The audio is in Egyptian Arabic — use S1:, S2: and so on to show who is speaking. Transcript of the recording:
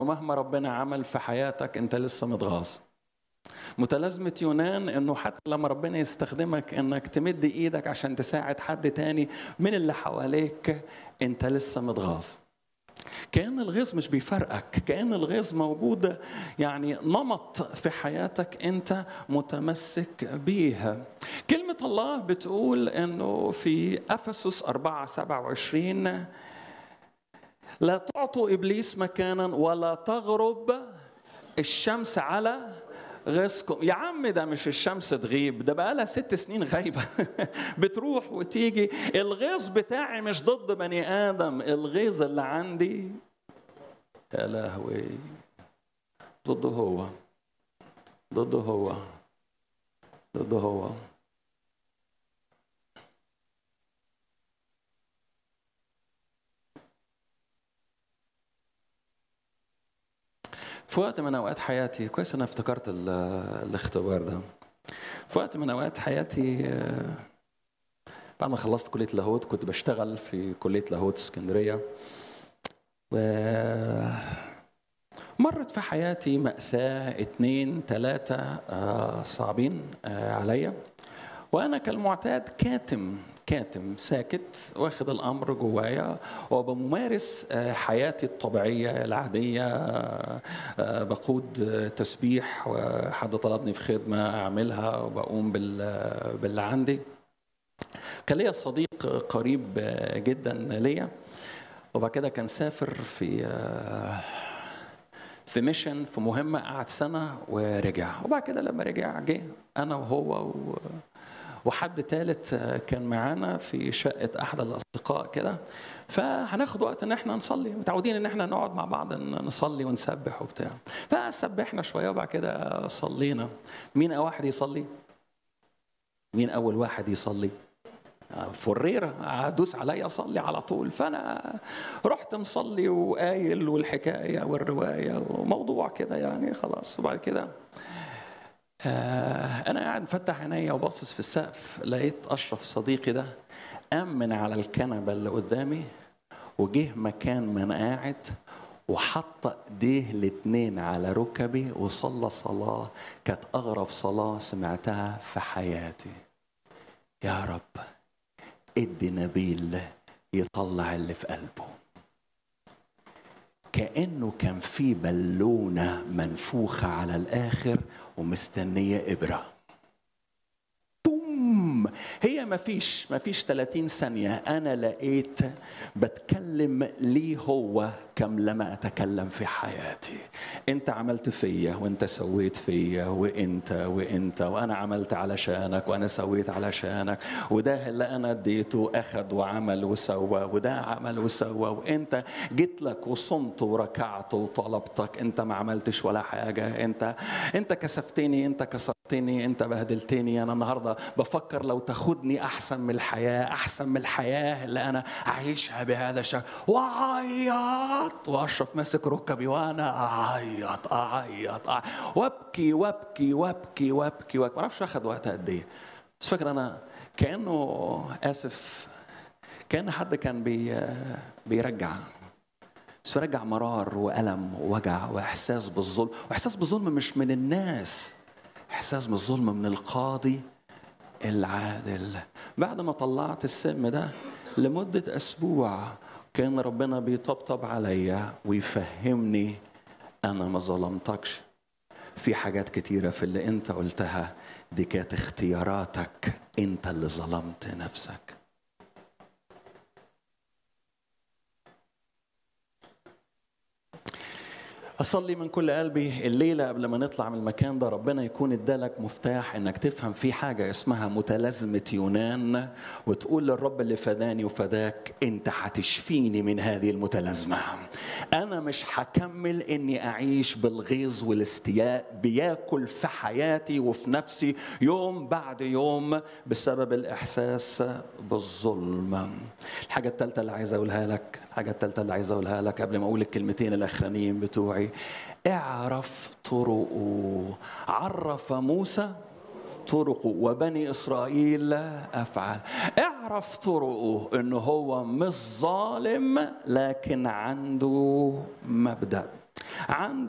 S1: ومهما ربنا عمل في حياتك انت لسه متغاظ متلازمة يونان انه حتى لما ربنا يستخدمك انك تمد ايدك عشان تساعد حد تاني من اللي حواليك انت لسه متغاظ كأن الغيظ مش بيفرقك كأن الغيظ موجود يعني نمط في حياتك أنت متمسك بيها كلمة الله بتقول أنه في أفسس 4 27 لا تعطوا إبليس مكانا ولا تغرب الشمس على غيظكم يا عم ده مش الشمس تغيب ده بقالها ست سنين غايبة بتروح وتيجي الغيظ بتاعي مش ضد بني آدم الغيظ اللي عندي يا لهوي ضده هو ضده هو ضده هو في وقت من اوقات حياتي كويس انا افتكرت الاختبار ده في وقت من اوقات حياتي بعد ما خلصت كليه لاهوت كنت بشتغل في كليه لاهوت اسكندريه و مرت في حياتي مأساة اتنين تلاتة صعبين عليا وأنا كالمعتاد كاتم كاتم ساكت واخد الامر جوايا وبممارس حياتي الطبيعيه العاديه بقود تسبيح وحد طلبني في خدمه اعملها وبقوم باللي عندي كان ليا صديق قريب جدا ليا وبعد كده كان سافر في في ميشن في مهمه قعد سنه ورجع وبعد كده لما رجع جه انا وهو و وحد ثالث كان معانا في شقة أحد الأصدقاء كده فهناخد وقت إن إحنا نصلي متعودين إن إحنا نقعد مع بعض نصلي ونسبح وبتاع فسبحنا شوية وبعد كده صلينا مين أول واحد يصلي؟ مين أول واحد يصلي؟ فريرة أدوس عليا أصلي على طول فأنا رحت مصلي وقايل والحكاية والرواية وموضوع كده يعني خلاص وبعد كده أنا قاعد مفتح عينيا وباصص في السقف لقيت أشرف صديقي ده قام من على الكنبة اللي قدامي وجه مكان ما أنا قاعد وحط ايديه الاتنين على ركبي وصلى صلاة كانت أغرب صلاة سمعتها في حياتي يا رب ادي نبيل يطلع اللي في قلبه كأنه كان في بالونة منفوخة على الآخر ومستنية إبرة بوم هي ما فيش ما فيش 30 ثانية أنا لقيت بتكلم ليه هو كم لما أتكلم في حياتي أنت عملت فيا وأنت سويت فيا وأنت وأنت وأنا عملت علشانك وأنا سويت علشانك وده اللي أنا اديته أخد وعمل وسوى وده عمل وسوى وأنت جيت لك وصمت وركعت وطلبتك أنت ما عملتش ولا حاجة أنت أنت كسفتني أنت كسرتني أنت بهدلتني أنا النهاردة بفكر لو تاخدني أحسن من الحياة أحسن من الحياة اللي أنا أعيشها بهذا الشكل وعيط اعيط واشرف ماسك ركبي وانا اعيط اعيط, أعيط وابكي وابكي وابكي وابكي وابكي ما اعرفش اخد وقت قد ايه بس فاكر انا كانه اسف كان حد كان بي بيرجع بس بيرجع مرار والم ووجع واحساس بالظلم واحساس بالظلم مش من الناس احساس بالظلم من القاضي العادل بعد ما طلعت السم ده لمده اسبوع كان ربنا بيطبطب عليا ويفهمني انا ما ظلمتكش في حاجات كتيره في اللي انت قلتها دي كانت اختياراتك انت اللي ظلمت نفسك أصلي من كل قلبي الليلة قبل ما نطلع من المكان ده ربنا يكون ادالك مفتاح إنك تفهم في حاجة اسمها متلازمة يونان وتقول للرب اللي فداني وفداك أنت هتشفيني من هذه المتلازمة أنا مش هكمل إني أعيش بالغيظ والاستياء بياكل في حياتي وفي نفسي يوم بعد يوم بسبب الإحساس بالظلم الحاجة الثالثة اللي عايز أقولها لك الحاجة الثالثة اللي عايز أقولها لك قبل ما أقول الكلمتين الأخرانيين بتوعي اعرف طرقه عرف موسى طرقه وبني اسرائيل افعال اعرف طرقه انه هو مش ظالم لكن عنده مبدا عنده